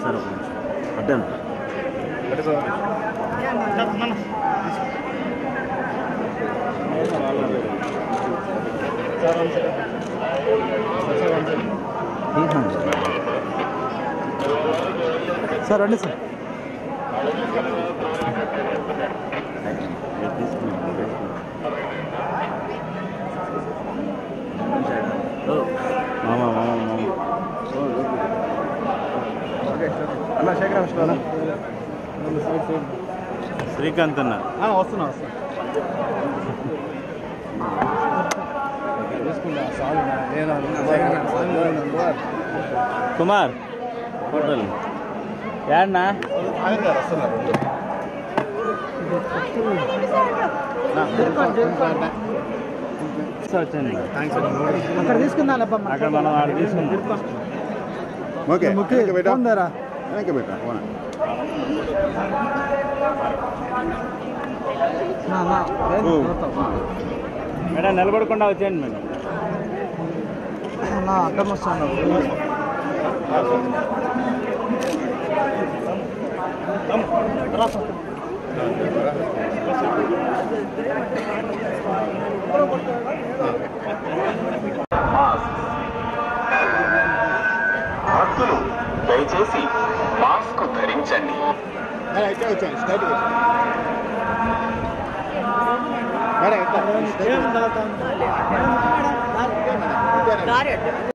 Sir ఒక నిమిషం అడ్డాను sir రండి సార్ మామ మామ మామ అన్న శేఖర్ వస్తున్నా శ్రీకాంత్ అన్న వస్తున్నా వస్తున్నా చూసుకుంటా సారీ నేను కుమార్ హోటల్ యాడ్నా వచ్చండి అక్కడ తీసుకుందా అక్కడ మనం ఆడ తీసుకుందాం ఓకే ముక్కి వెనక్కి పెట్టా ఉందారా వెనక్కి పెట్టా పోనా. ఓ. మేడం నిలబడకుండా వచ్చేయండి మేడం అడ్డం వస్తాను భక్తులు దయచేసి మాస్క్ ధరించండి అయితే వచ్చాను స్ట్రైట్ మేడం ఇట్లా ఏం జరుగుతుంది? ఇట్లా.